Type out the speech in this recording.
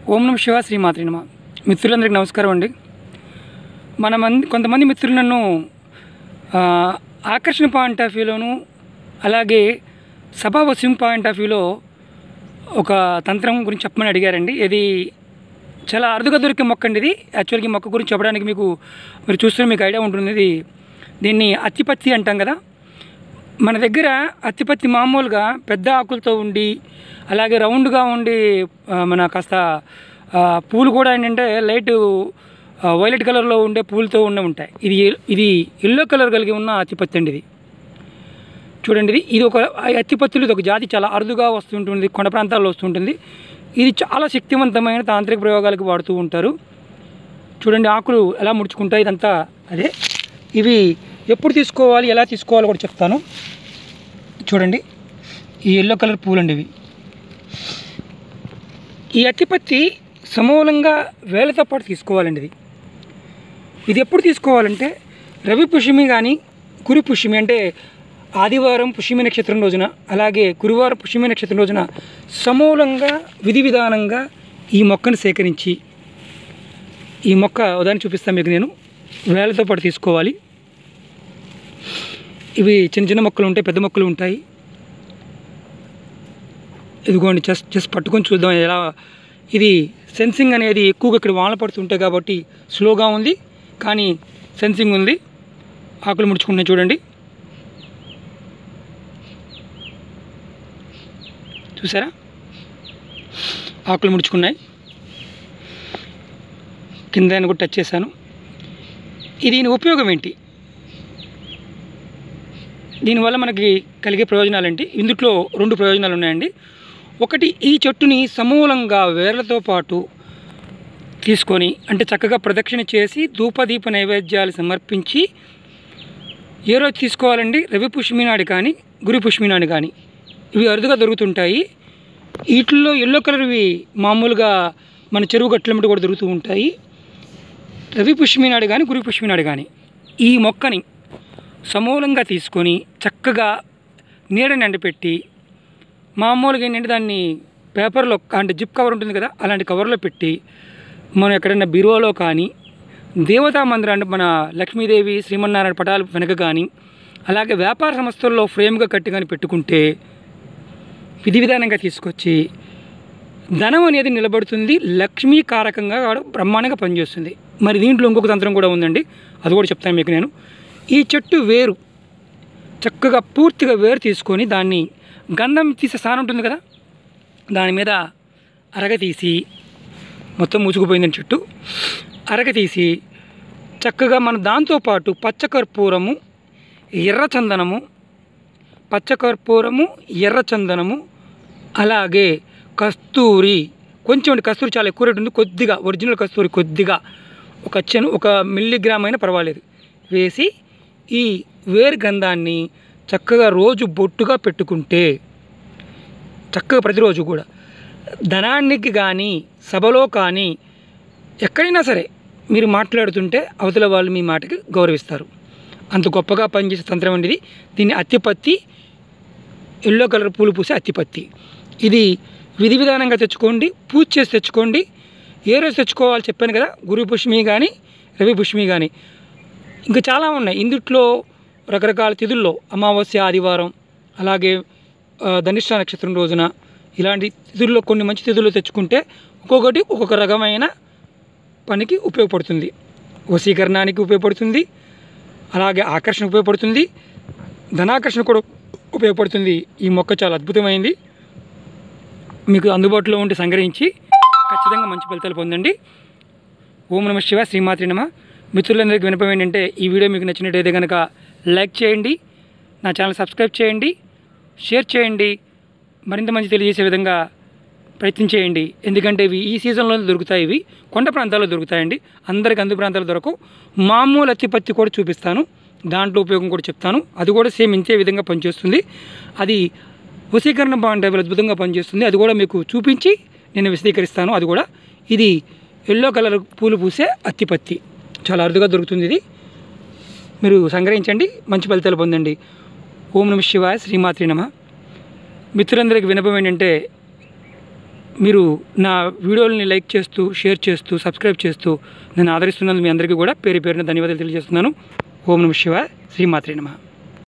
ఓం నమ శివ శ్రీమాత్రి నమ మిత్రులందరికీ నమస్కారం అండి మన మంది కొంతమంది మిత్రులు నన్ను ఆ, ఆకర్షణ పాయింట్ ఆఫ్ వ్యూలోను అలాగే సభా వశం పాయింట్ ఆఫ్ వ్యూలో ఒక తంత్రం గురించి చెప్పమని అడిగారండి ఇది చాలా అరుదుగా దొరికే మొక్క అండి ఇది యాక్చువల్గా ఈ మొక్క గురించి చెప్పడానికి మీకు మీరు చూస్తున్న మీకు ఐడియా ఉంటుంది ఇది దీన్ని అత్తిపత్తి అంటాం కదా మన దగ్గర అత్తిపత్తి మామూలుగా పెద్ద ఆకులతో ఉండి అలాగే రౌండ్గా ఉండి ఆ, మన కాస్త ఆ, పూలు కూడా ఏంటంటే లైట్ ఆ, వైలెట్ కలర్లో ఉండే పూలతో ఉండే ఉంటాయి ఇది ఇది ఎల్లో కలర్ కలిగి ఉన్న అత్తిపత్తి అండి ఇది చూడండి ఇది ఇది ఒక ఆ అత్తిపత్తులు ఇది ఒక జాతి చాలా అరుదుగా వస్తుంటుంది కొండ ప్రాంతాల్లో వస్తుంటుంది ఇది చాలా శక్తివంతమైన తాంత్రిక ప్రయోగాలకు వాడుతూ ఉంటారు చూడండి ఆకులు ఎలా ముడుచుకుంటాయి ఇదంతా అదే ఇవి ఎప్పుడు తీసుకోవాలి ఎలా తీసుకోవాలో కూడా చెప్తాను చూడండి ఈ ఎల్లో కలర్ పూలండి ఇవి ఈ అత్తిపత్తి సమూలంగా వేలతో పాటు తీసుకోవాలండి ఇది ఇది ఎప్పుడు తీసుకోవాలంటే రవి పుష్యమి కానీ కురి పుష్యమి అంటే ఆదివారం పుష్యమి నక్షత్రం రోజున అలాగే గురువారం పుష్యమి నక్షత్రం రోజున సమూలంగా విధి విధానంగా ఈ మొక్కను సేకరించి ఈ మొక్క ఉదాహరణ చూపిస్తాను మీకు నేను వేలతో పాటు తీసుకోవాలి ఇవి చిన్న చిన్న మొక్కలు ఉంటాయి పెద్ద మొక్కలు ఉంటాయి ఇదిగోండి జస్ట్ జస్ట్ పట్టుకొని చూద్దాం ఎలా ఇది సెన్సింగ్ అనేది ఎక్కువగా ఇక్కడ వాన పడుతుంటాయి కాబట్టి స్లోగా ఉంది కానీ సెన్సింగ్ ఉంది ఆకులు ముడుచుకుంటున్నాయి చూడండి చూసారా ఆకులు ముడుచుకున్నాయి కింద ఆయన కూడా టచ్ చేశాను ఇది దీని ఉపయోగం ఏంటి దీనివల్ల మనకి కలిగే ప్రయోజనాలు ఏంటి ఇందులో రెండు ప్రయోజనాలు ఉన్నాయండి ఒకటి ఈ చెట్టుని సమూలంగా వేర్లతో పాటు తీసుకొని అంటే చక్కగా ప్రదక్షిణ చేసి ధూపదీప నైవేద్యాలు సమర్పించి ఏ రోజు తీసుకోవాలండి రవి పుష్మి నాడు కానీ గురి పుష్మి నాడు కానీ ఇవి అరుదుగా దొరుకుతుంటాయి వీటిల్లో ఎల్లో కలర్వి మామూలుగా మన చెరువు గట్లమిటి కూడా దొరుకుతూ ఉంటాయి రవి పుష్మి నాడు కానీ గురి పుష్మి నాడు కానీ ఈ మొక్కని సమూలంగా తీసుకొని చక్కగా నీడని ఎండపెట్టి మామూలుగా ఏంటంటే దాన్ని పేపర్లో అంటే జిప్ కవర్ ఉంటుంది కదా అలాంటి కవర్లో పెట్టి మనం ఎక్కడైనా బీరువాలో కానీ దేవతా మందిరం అంటే మన లక్ష్మీదేవి శ్రీమన్నారాయణ పటాలు వెనక కానీ అలాగే వ్యాపార సంస్థల్లో ఫ్రేమ్గా కట్టి కానీ పెట్టుకుంటే విధి విధానంగా తీసుకొచ్చి ధనం అనేది నిలబడుతుంది లక్ష్మీ కారకంగా కూడా బ్రహ్మాండంగా పనిచేస్తుంది మరి దీంట్లో ఇంకొక తంత్రం కూడా ఉందండి అది కూడా చెప్తాను మీకు నేను ఈ చెట్టు వేరు చక్కగా పూర్తిగా వేరు తీసుకొని దాన్ని గంధం తీసే స్థానం ఉంటుంది కదా దాని మీద అరగ తీసి మొత్తం మూసుకుపోయిందని చెట్టు అరగ తీసి చక్కగా మన దాంతోపాటు పచ్చకర్పూరము ఎర్రచందనము పచ్చకర్పూరము ఎర్రచందనము అలాగే కస్తూరి కొంచెం అంటే కస్తూరి చాలా ఎక్కువ రేటు ఉంది కొద్దిగా ఒరిజినల్ కస్తూరి కొద్దిగా ఒక చెను ఒక మిల్లీగ్రామ్ అయినా పర్వాలేదు వేసి ఈ వేరు గంధాన్ని చక్కగా రోజు బొట్టుగా పెట్టుకుంటే చక్కగా ప్రతిరోజు కూడా ధనానికి కానీ సభలో కానీ ఎక్కడైనా సరే మీరు మాట్లాడుతుంటే అవతల వాళ్ళు మీ మాటకి గౌరవిస్తారు అంత గొప్పగా పనిచేసే తంత్రం అనేది దీన్ని అత్తిపత్తి ఎల్లో కలర్ పూలు పూసే అత్తిపత్తి ఇది విధి విధానంగా తెచ్చుకోండి పూజ చేసి తెచ్చుకోండి ఏ రోజు తెచ్చుకోవాలి చెప్పాను కదా గురు పుష్మి కానీ రవి పుష్మి కానీ ఇంకా చాలా ఉన్నాయి ఇందుట్లో రకరకాల తిథుల్లో అమావాస్య ఆదివారం అలాగే ఆ, ధనిష్ట నక్షత్రం రోజున ఇలాంటి తిథుల్లో కొన్ని మంచి తిథుల్లో తెచ్చుకుంటే ఒక్కొక్కటి ఒక్కొక్క రకమైన పనికి ఉపయోగపడుతుంది వశీకరణానికి ఉపయోగపడుతుంది అలాగే ఆకర్షణ ఉపయోగపడుతుంది ధనాకర్షణ కూడా ఉపయోగపడుతుంది ఈ మొక్క చాలా అద్భుతమైంది మీకు అందుబాటులో ఉండి సంగ్రహించి ఖచ్చితంగా మంచి ఫలితాలు పొందండి ఓం నమ శివ శ్రీమాత్రి నమ మిత్రులందరికీ వినపం ఏంటంటే ఈ వీడియో మీకు నచ్చినట్టయితే కనుక లైక్ చేయండి నా ఛానల్ సబ్స్క్రైబ్ చేయండి షేర్ చేయండి మరింత మంచి తెలియజేసే విధంగా ప్రయత్నం చేయండి ఎందుకంటే ఇవి ఈ సీజన్లోనే దొరుకుతాయి ఇవి కొండ ప్రాంతాల్లో దొరుకుతాయండి అందరికి అందు ప్రాంతాలు దొరకవు మామూలు అత్తిపత్తి కూడా చూపిస్తాను దాంట్లో ఉపయోగం కూడా చెప్తాను అది కూడా సేమ్ ఇంతే విధంగా పనిచేస్తుంది అది వశీకరణ బాగుంటే అద్భుతంగా పనిచేస్తుంది అది కూడా మీకు చూపించి నేను విశదీకరిస్తాను అది కూడా ఇది ఎల్లో కలర్ పూలు పూసే అత్తిపత్తి చాలా అరుదుగా దొరుకుతుంది ఇది మీరు సంగ్రహించండి మంచి ఫలితాలు పొందండి ఓం నమ శివాయ శ్రీమాత్రి నమ మిత్రులందరికీ వినపం ఏంటంటే మీరు నా వీడియోలని లైక్ చేస్తూ షేర్ చేస్తూ సబ్స్క్రైబ్ చేస్తూ నేను ఆదరిస్తున్నందుకు మీ అందరికీ కూడా పేరు పేరున ధన్యవాదాలు తెలియజేస్తున్నాను ఓం నమ శివ శ్రీమాత్రి నమ